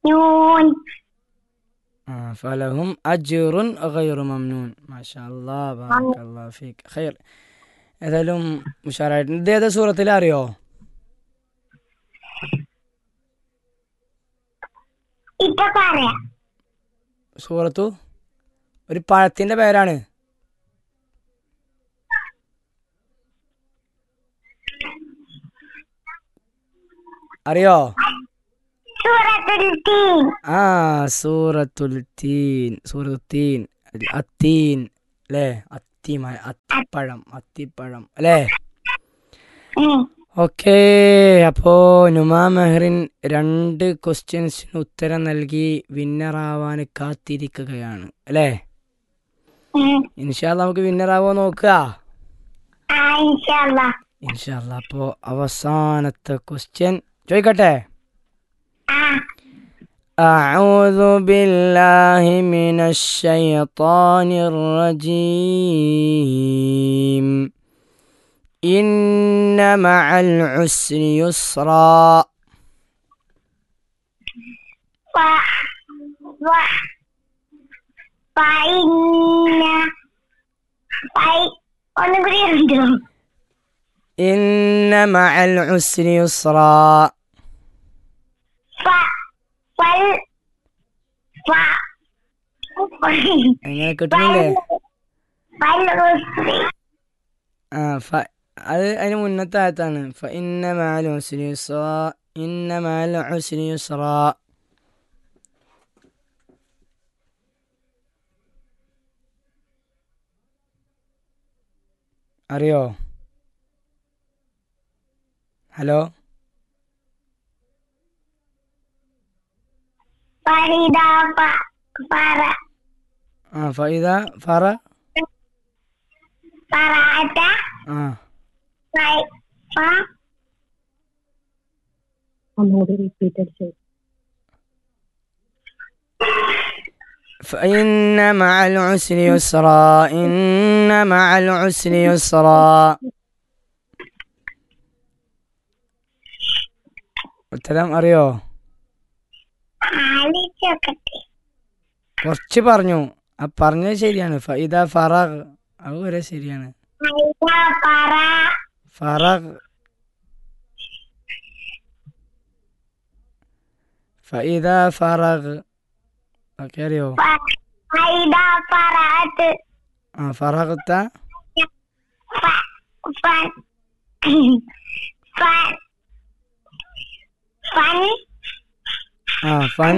نون آه فلهم أجر غير ممنون ما شاء الله بارك الله فيك خير ഏതായാലും ഉഷാറായിട്ടുണ്ട് ഇത് ഏതാ സൂറത്തിൽ അറിയോ ഇപ്പൊ പറയാം സൂറത്തു ഒരു പഴത്തിന്റെ പേരാണ് അറിയോ സൂറത്തുൽ തീൻ ആ സൂറത്തുൽ തീൻ സൂറത്തു തീൻ അത്തീൻ അല്ലേ അത്തിമ അത്തിപ്പഴം അത്തിപ്പഴം അല്ലേ ഉം. ഓക്കേ അപ്പോ നുമാ മെഹറിൻ രണ്ട് ക്വസ്റ്റ്യൻസിന് ഉത്തരം നൽകി വിന്നറാവാൻ കാത്തിരിക്കുകയാണ് അല്ലേ ഉം. ഇൻഷാല്ല നമുക്ക് വിന്നറാവോ നോക്കുക ആ ഇൻഷാല്ലാ ഇൻഷാല്ല അപ്പോ അവസാനത്തെ ക്വസ്റ്റ്യൻ ചോദിക്കട്ടെ ആ أعوذ بالله من الشيطان الرجيم إن مع العسر يسرا ഫ ഫ ഫൈന ഫൈ ഒന്നും കൂടി ഉണ്ടോ إن مع العسر يسرا ഫ ഫൽ ഫ എങ്ങനെ കിട്ടുന്നില്ലേ ഫൽ ഉസ്രി ആ ഫ അത് അതിന് മുന്നത്തെ ആയത്താണ് ഫ ഇന്ന മാൽ ഉസ്രി യുസ്ര ഇന്ന മാൽ ഉസ്രി യുസ്ര അറിയോ ഹലോ ഫരിദ ഫ ഫറ ആ ഫൈദ ഫറ ഫറാത്ത ആ ഫൈ ഫ ഒന്നുകൂടി റിപ്പീറ്റ് അടിച്ചു فإن مع العسر يسرا إن مع العسر يسرا ഉത്തരം അറിയോ ആലോചിച്ചോക്കട്ടെ കുറച്ച് പറഞ്ഞു ആ പറഞ്ഞത് ശരിയാണ് ഫൈദ ഫറാഖ് അത് വരെ ശരിയാണ് ഫൈദ ഫറ ഫറാഖ് ഫൈദ ഫറാഖ് ഒക്കെ അറിയോ ഫൈദ ഫറാത്ത് ആ ഫറാഖത്ത ഫ ഫൻ ഫൻ ഫൻ ആ ഫൻ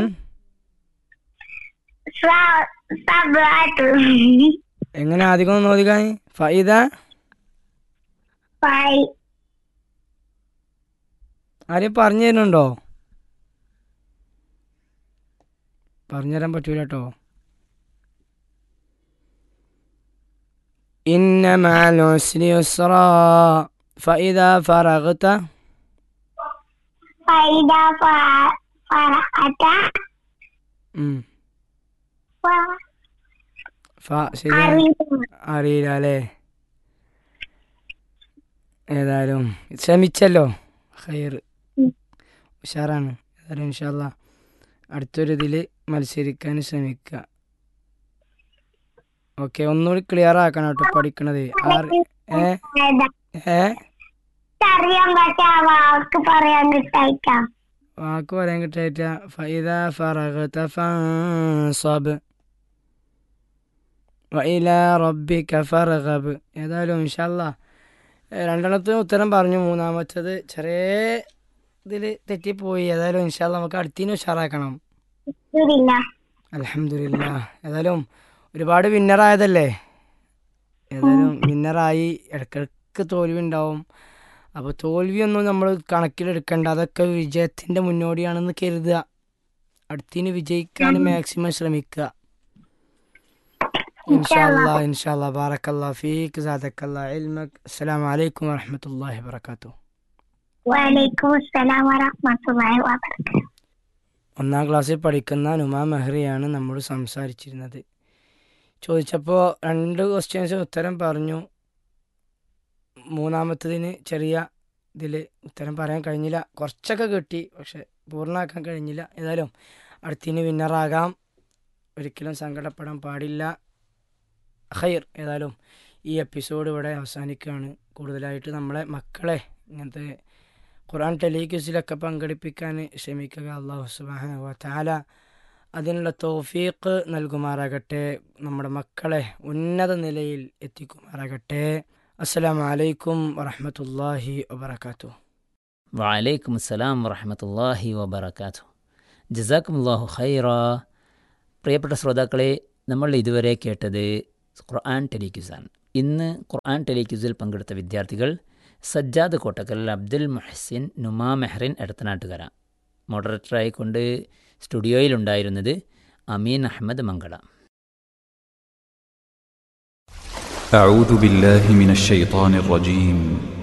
സ സബ്രാത്ത് എങ്ങനെ അധികം ഒന്ന് നോദിക്കാൻ ഫൈദ ഫൈ ആരെയും പറഞ്ഞു തരുന്നുണ്ടോ പറഞ്ഞുതരാൻ പറ്റൂല കേട്ടോ إن مع العسر يسرا فإذا فرغت ഫൈദ ഫ ഫറാത്ത ഉം. ഫ ഫ ശരിയാണ് അറിയില്ല അറിയില്ല അല്ലേ ഏതായാലും ശ്രമിച്ചല്ലോ ഹയർ ഉം. ഉഷാറാണ് ഏതായാലും ഇൻഷാല്ല അടുത്തൊരു ഇതിൽ മത്സരിക്കാൻ ശ്രമിക്കുക ഓക്കെ ഒന്നുകൂടി ക്ലിയർ ആക്കണം കേട്ടോ പഠിക്കണത് ആറ് ഏ ഏ അറിയാൻ പക്ഷെ ആ വാക്ക് പറയാൻ കിട്ടായിട്ടാ വാക്ക് പറയാൻ കിട്ടായിട്ട ഫൈദ ഫറഗത ഫൻസബ് വഇല റബ്ബിക ഫർഗബ് ഏതായാലും ഇൻഷാല്ല രണ്ടെണ്ണത്തിന് ഉത്തരം പറഞ്ഞു മൂന്നാമത്തത് ചെറിയ ഇതിൽ തെറ്റിപ്പോയി ഏതായാലും ഇൻഷാല്ല നമുക്ക് അടുത്തിന് ഉഷാറാക്കണം ഇതില്ല അലഹമില്ല ഏതായാലും ഒരുപാട് വിന്നറായതല്ലേ ഏതായാലും വിന്നറായി ഇടയ്ക്കിടയ്ക്ക് തോൽവി ഉണ്ടാവും അപ്പോൾ തോൽവിയൊന്നും നമ്മൾ കണക്കിലെടുക്കണ്ട അതൊക്കെ വിജയത്തിൻ്റെ മുന്നോടിയാണെന്ന് കരുതുക അടുത്തിന് വിജയിക്കാൻ മാക്സിമം ശ്രമിക്കുക ഇൻഷാല്ലാ ഇൻഷാല്ലാ ബാറക്കല്ലാ ഫീക്ക് സാദക്കല്ലാ ഇൽമക് അസ്സലാമു അലൈക്കും വറഹ്മത്തുള്ളാഹി വബറകാതുഹു വലൈക്കും അസ്സലാം വറഹ്മത്തുള്ളാഹി വബറകാതുഹു ഒന്നാം ക്ലാസ്സിൽ പഠിക്കുന്ന നുമാ മെഹ്റിയാണ് നമ്മൾ സംസാരിച്ചിരുന്നത് ചോദിച്ചപ്പോൾ രണ്ട് ക്വസ്റ്റ്യൻസ് ഉത്തരം പറഞ്ഞു മൂന്നാമത്തതിന് ചെറിയ ഇതിൽ ഉത്തരം പറയാൻ കഴിഞ്ഞില്ല കുറച്ചൊക്കെ കിട്ടി പക്ഷെ പൂർണ്ണമാക്കാൻ കഴിഞ്ഞില്ല ഏതായാലും അടുത്തിന് വിന്നറാകാം ഒരിക്കലും സങ്കടപ്പെടാൻ പാടില്ല ഖൈർ ഏതായാലും ഈ എപ്പിസോഡ് ഇവിടെ അവസാനിക്കുകയാണ് കൂടുതലായിട്ട് നമ്മളെ മക്കളെ ഇങ്ങനത്തെ ഖുർആൻ ടെലിക്യൂസിലൊക്കെ പങ്കെടുപ്പിക്കാൻ ശ്രമിക്കുക അള്ളാഹു സുബാന താല അതിനുള്ള തോഫീക്ക് നൽകുമാറാകട്ടെ നമ്മുടെ മക്കളെ ഉന്നത നിലയിൽ എത്തിക്കുമാറാകട്ടെ അസ്സലാമു അലൈക്കും വറഹമത്തല്ലാഹി വബർക്കാത്തു വലൈക്കും അസ്സലാം വറഹമത്തല്ലാഹി വബർക്കാത്തു ജസാക്കുമുല്ലാഹു ഖൈറ പ്രിയപ്പെട്ട ശ്രോതാക്കളെ നമ്മൾ ഇതുവരെ കേട്ടത് ഖുർആൻ ടെലിക്യൂസാണ് ഇന്ന് ഖുർആൻ ടെലിക്യൂസിൽ പങ്കെടുത്ത വിദ്യാർത്ഥികൾ സജ്ജാദ് കോട്ടക്കൽ അബ്ദുൽ മുഹസിൻ നുമാ മെഹ്റിൻ എടത്തനാട്ടുകര മോഡറേറ്ററായിക്കൊണ്ട് സ്റ്റുഡിയോയിലുണ്ടായിരുന്നത് അമീൻ അഹമ്മദ് മംഗള أعوذ بالله من الشيطان الرجيم